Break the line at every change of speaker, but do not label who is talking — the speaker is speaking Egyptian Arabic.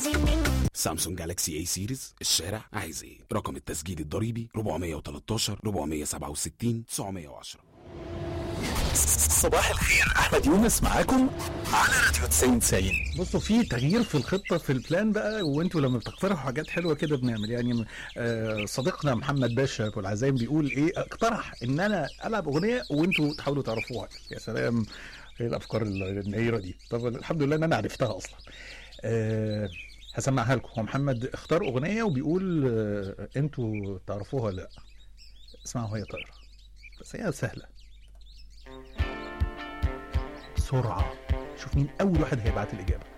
عايزين مني
سامسونج جالاكسي اي سيريز الشارع عايز ايه رقم التسجيل الضريبي 413 467 910
صباح الخير احمد يونس معاكم على راديو 90 90
بصوا في تغيير في الخطه في البلان بقى وانتوا لما بتقترحوا حاجات حلوه كده بنعمل يعني آه، صديقنا محمد باشا ابو العزايم بيقول ايه اقترح ان انا العب اغنيه وانتوا تحاولوا تعرفوها يا سلام ايه الافكار النيره دي طب الحمد لله ان انا عرفتها اصلا أه هسمعها لكم هو محمد اختار اغنيه وبيقول آه، انتوا تعرفوها ولا لا اسمعوا وهي طايره بس هي سهله سرعه شوف مين اول واحد هيبعت الاجابه